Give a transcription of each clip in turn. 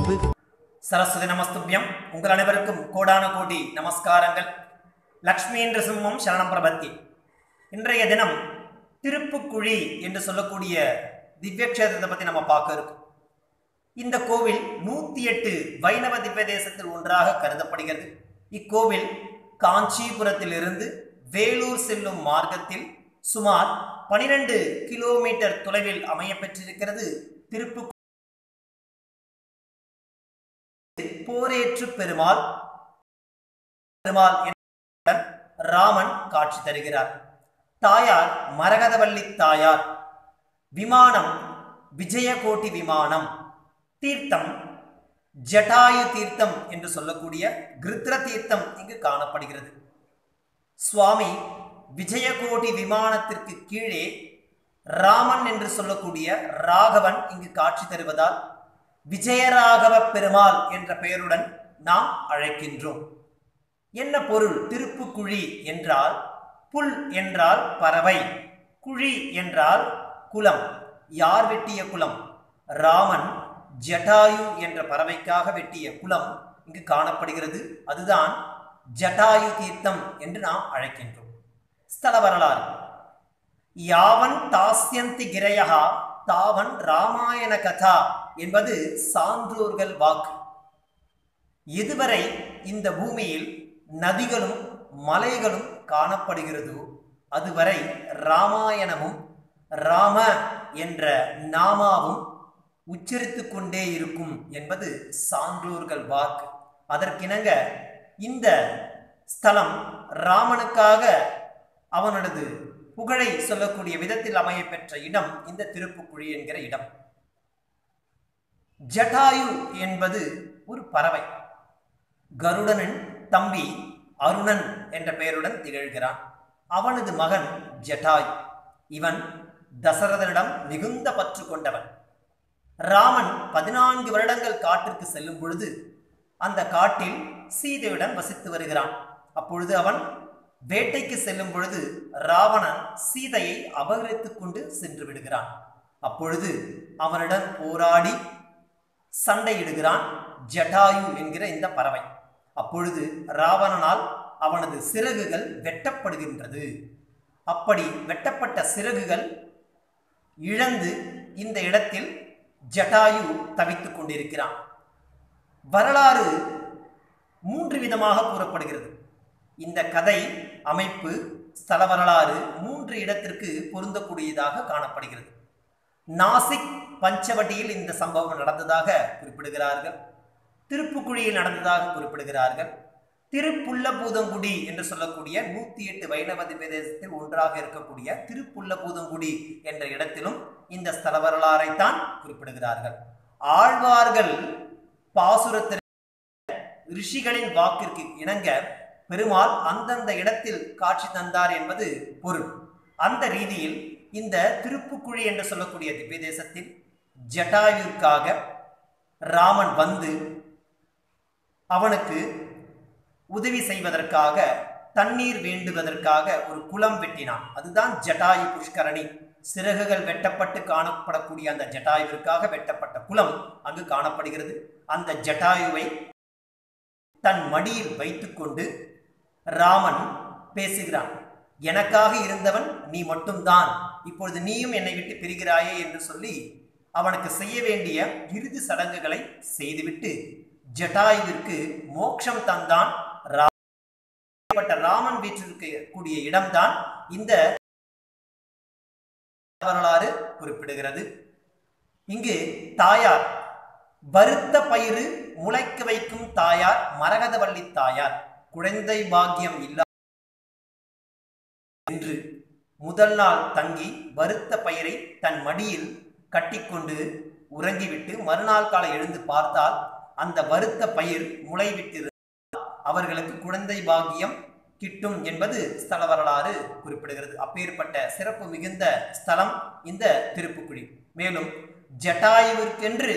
அன்பு சரஸ்வதி நமஸ்துபியம் உங்கள் அனைவருக்கும் கோடான கோடி நமஸ்காரங்கள் லக்ஷ்மி என்ற சிம்மம் சரணம் பிரபத்தி இன்றைய தினம் திருப்புக்குழி என்று சொல்லக்கூடிய திவ்ய க்ஷேத்திரத்தை பற்றி நம்ம பார்க்க இருக்கோம் இந்த கோவில் நூற்றி எட்டு வைணவ திவ்ய தேசத்தில் ஒன்றாக கருதப்படுகிறது இக்கோவில் காஞ்சிபுரத்திலிருந்து வேலூர் செல்லும் மார்க்கத்தில் சுமார் பனிரெண்டு கிலோமீட்டர் தொலைவில் அமைய பெற்றிருக்கிறது திருப்பு போரேற்று பெருமாள் பெருமாள் என்பதுடன் ராமன் காட்சி தருகிறார் தாயார் மரகதவள்ளி தாயார் விமானம் விஜயகோட்டி விமானம் தீர்த்தம் ஜட்டாயு தீர்த்தம் என்று சொல்லக்கூடிய கிருத்ர தீர்த்தம் இங்கு காணப்படுகிறது சுவாமி விஜயகோடி விமானத்திற்கு கீழே ராமன் என்று சொல்லக்கூடிய ராகவன் இங்கு காட்சி தருவதால் விஜயராகவ பெருமாள் என்ற பெயருடன் நாம் அழைக்கின்றோம் என்ன பொருள் திருப்புக்குழி என்றால் புல் என்றால் பறவை குழி என்றால் குலம் யார் வெட்டிய குலம் ராமன் ஜட்டாயு என்ற பறவைக்காக வெட்டிய குலம் இங்கு காணப்படுகிறது அதுதான் ஜட்டாயு தீர்த்தம் என்று நாம் அழைக்கின்றோம் ஸ்தல வரலாறு யாவன் தாஸ்யந்தி கிரையகா தாவன் ராமாயண கதா என்பது சான்றோர்கள் வாக்கு எதுவரை இந்த பூமியில் நதிகளும் மலைகளும் காணப்படுகிறதோ அதுவரை ராமாயணமும் ராம என்ற நாமாவும் உச்சரித்து கொண்டே இருக்கும் என்பது சான்றோர்கள் வாக்கு அதற்கிணங்க இந்த ஸ்தலம் ராமனுக்காக அவனது புகழை சொல்லக்கூடிய விதத்தில் அமைய பெற்ற இடம் இந்த திருப்புக்குழி என்கிற இடம் ஜட்டாயு என்பது ஒரு பறவை கருடனின் தம்பி அருணன் என்ற பெயருடன் திகழ்கிறான் அவனது மகன் ஜட்டாய் இவன் தசரதனிடம் மிகுந்த பற்று கொண்டவன் ராமன் பதினான்கு வருடங்கள் காட்டிற்கு செல்லும் பொழுது அந்த காட்டில் சீதையுடன் வசித்து வருகிறான் அப்பொழுது அவன் வேட்டைக்கு செல்லும் பொழுது ராவணன் சீதையை அபகரித்துக் கொண்டு சென்று விடுகிறான் அப்பொழுது அவனிடம் போராடி சண்டையிடுகிறான் ஜட்டாயு என்கிற இந்த பறவை அப்பொழுது ராவணனால் அவனது சிறகுகள் வெட்டப்படுகின்றது அப்படி வெட்டப்பட்ட சிறகுகள் இழந்து இந்த இடத்தில் ஜட்டாயு தவித்துக் கொண்டிருக்கிறான் வரலாறு மூன்று விதமாக கூறப்படுகிறது இந்த கதை அமைப்பு ஸ்தல வரலாறு மூன்று இடத்திற்கு பொருந்தக்கூடியதாக காணப்படுகிறது நாசிக் பஞ்சவட்டியில் இந்த சம்பவம் நடந்ததாக குறிப்பிடுகிறார்கள் திருப்புக்குழியில் நடந்ததாக குறிப்பிடுகிறார்கள் திருப்புல்லபூதங்குடி என்று சொல்லக்கூடிய நூத்தி எட்டு வைணவ பிரதேசத்தில் ஒன்றாக இருக்கக்கூடிய திருப்புல்லபூதங்குடி என்ற இடத்திலும் இந்த ஸ்தல வரலாறைத்தான் குறிப்பிடுகிறார்கள் ஆழ்வார்கள் பாசுரத்தில் ரிஷிகளின் வாக்கிற்கு இணங்க பெருமாள் அந்தந்த இடத்தில் காட்சி தந்தார் என்பது பொருள் அந்த ரீதியில் இந்த திருப்புக்குழி என்று சொல்லக்கூடிய திவ்ய தேசத்தில் ஜட்டாயுவிற்காக ராமன் வந்து அவனுக்கு உதவி செய்வதற்காக தண்ணீர் வேண்டுவதற்காக ஒரு குளம் வெட்டினான் அதுதான் ஜட்டாயு புஷ்கரணி சிறகுகள் வெட்டப்பட்டு காணப்படக்கூடிய அந்த ஜட்டாயுவிற்காக வெட்டப்பட்ட குளம் அங்கு காணப்படுகிறது அந்த ஜட்டாயுவை தன் மடியில் வைத்துக்கொண்டு ராமன் பேசுகிறான் எனக்காக இருந்தவன் நீ மட்டும்தான் இப்பொழுது நீயும் என்னை விட்டு பிரிகிறாயே என்று சொல்லி அவனுக்கு செய்ய வேண்டிய இறுதி சடங்குகளை செய்துவிட்டு ஜட்டாயுவிற்கு மோட்சம் தந்தான் ராமன் வீற்றிருக்கக்கூடிய இடம்தான் இந்த வரலாறு குறிப்பிடுகிறது இங்கு தாயார் வருத்த பயிறு முளைக்க வைக்கும் தாயார் மரகதவள்ளி தாயார் குழந்தை பாக்கியம் இல்லா என்று முதல் நாள் தங்கி வருத்த பயிரை தன் மடியில் கட்டிக்கொண்டு உறங்கிவிட்டு மறுநாள் காலை எழுந்து பார்த்தால் அந்த வருத்த பயிர் முளைவிட்டு அவர்களுக்கு குழந்தை பாக்கியம் கிட்டும் என்பது ஸ்தல வரலாறு குறிப்பிடுகிறது அப்பேற்பட்ட சிறப்பு மிகுந்த ஸ்தலம் இந்த திருப்புக்குழி மேலும் ஜட்டாயுவிற்கென்று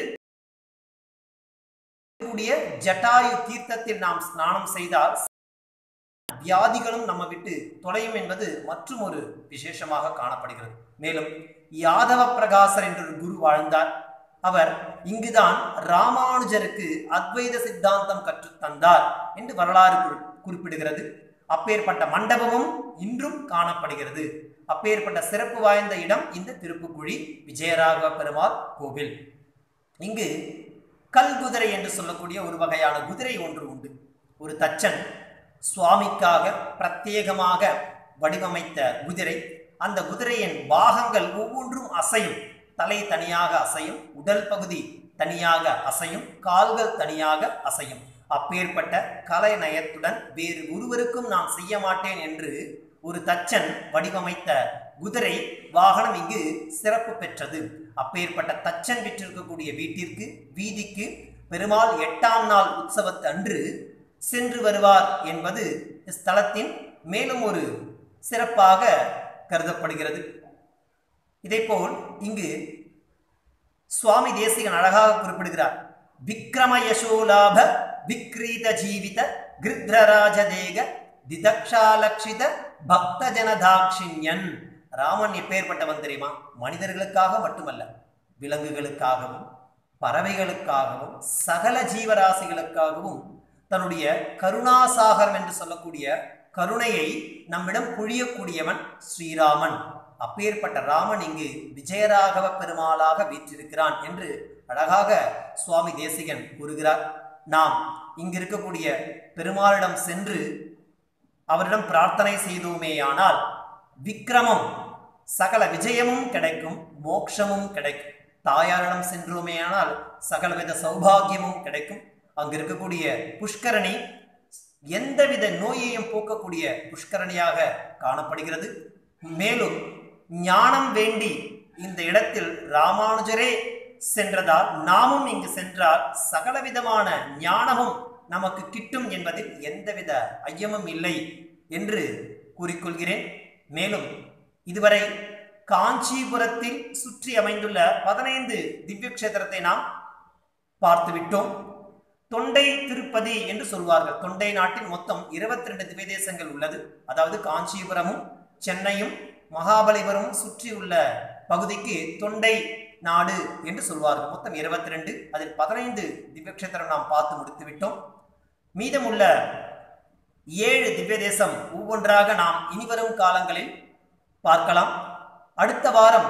கூடிய ஜட்டாயு தீர்த்தத்தில் நாம் ஸ்நானம் செய்தால் வியாதிகளும் நம்ம விட்டு தொலையும் என்பது மற்றும் ஒரு விசேஷமாக காணப்படுகிறது மேலும் யாதவ பிரகாசர் என்ற ஒரு குரு வாழ்ந்தார் அவர் இங்குதான் ராமானுஜருக்கு அத்வைத சித்தாந்தம் கற்றுத் தந்தார் என்று வரலாறு குறி- குறிப்பிடுகிறது அப்பேற்பட்ட மண்டபமும் இன்றும் காணப்படுகிறது அப்பேற்பட்ட சிறப்பு வாய்ந்த இடம் இந்த திருப்புக்குழி விஜயராக பெருமாள் கோவில் இங்கு கல் குதிரை என்று சொல்லக்கூடிய ஒரு வகையான குதிரை ஒன்று உண்டு ஒரு தச்சன் சுவாமிக்காக பிரத்யேகமாக வடிவமைத்த குதிரை அந்த குதிரையின் பாகங்கள் ஒவ்வொன்றும் அசையும் தலை தனியாக அசையும் உடல் பகுதி தனியாக அசையும் கால்கள் தனியாக அசையும் அப்பேற்பட்ட கலை நயத்துடன் வேறு ஒருவருக்கும் நான் செய்ய மாட்டேன் என்று ஒரு தச்சன் வடிவமைத்த குதிரை வாகனம் இங்கு சிறப்பு பெற்றது அப்பேற்பட்ட தச்சன் விற்றிருக்கக்கூடிய வீட்டிற்கு வீதிக்கு பெருமாள் எட்டாம் நாள் உற்சவத்து அன்று சென்று வருவார் என்பது ஸ்தலத்தின் மேலும் ஒரு சிறப்பாக கருதப்படுகிறது இதேபோல் இங்கு சுவாமி தேசிகன் அழகாக குறிப்பிடுகிறார் விக்ரம யசோலாப விக்ரீத ஜீவித கிருத்ரராஜதேக திதக்ஷாலக்ஷித பக்த ஜனதாட்சிண்யன் ராமன் எப்பேற்பட்டவன் தெரியுமா மனிதர்களுக்காக மட்டுமல்ல விலங்குகளுக்காகவும் பறவைகளுக்காகவும் சகல ஜீவராசிகளுக்காகவும் தன்னுடைய கருணாசாகரம் என்று சொல்லக்கூடிய கருணையை நம்மிடம் புழியக்கூடியவன் ஸ்ரீராமன் அப்பேற்பட்ட ராமன் இங்கு விஜயராகவ பெருமாளாக வீற்றிருக்கிறான் என்று அழகாக சுவாமி தேசிகன் கூறுகிறார் நாம் இங்கு இருக்கக்கூடிய பெருமாளிடம் சென்று அவரிடம் பிரார்த்தனை செய்தோமேயானால் விக்ரமம் சகல விஜயமும் கிடைக்கும் மோட்சமும் கிடைக்கும் தாயாரிடம் சென்றோமேயானால் சகலவித சௌபாகியமும் கிடைக்கும் அங்கு இருக்கக்கூடிய புஷ்கரணி எந்தவித நோயையும் போக்கக்கூடிய புஷ்கரணியாக காணப்படுகிறது மேலும் ஞானம் வேண்டி இந்த இடத்தில் ராமானுஜரே சென்றதால் நாமும் இங்கு சென்றால் சகலவிதமான ஞானமும் நமக்கு கிட்டும் என்பதில் எந்தவித ஐயமும் இல்லை என்று கூறிக்கொள்கிறேன் மேலும் இதுவரை காஞ்சிபுரத்தில் சுற்றி அமைந்துள்ள பதினைந்து திவ்ய கஷேத்திரத்தை நாம் பார்த்துவிட்டோம் தொண்டை திருப்பதி என்று சொல்வார்கள் தொண்டை நாட்டில் மொத்தம் இருபத்தி ரெண்டு திவ்ய தேசங்கள் உள்ளது அதாவது காஞ்சிபுரமும் சென்னையும் மகாபலிபுரமும் சுற்றியுள்ள பகுதிக்கு தொண்டை நாடு என்று சொல்வார்கள் மொத்தம் இருபத்தி ரெண்டு அதில் பதினைந்து திவ்யக்ஷேத்திரம் நாம் பார்த்து முடித்து விட்டோம் மீதமுள்ள ஏழு திவ்ய தேசம் ஒவ்வொன்றாக நாம் இனிவரும் காலங்களில் பார்க்கலாம் அடுத்த வாரம்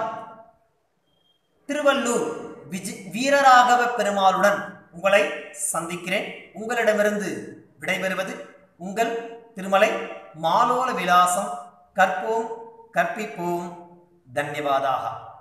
திருவள்ளூர் விஜ வீரராகவ பெருமாளுடன் உங்களை சந்திக்கிறேன் உங்களிடமிருந்து விடைபெறுவது உங்கள் திருமலை மாலோல விலாசம் கற்போம் கற்பிப்போம் தன்யவாதாக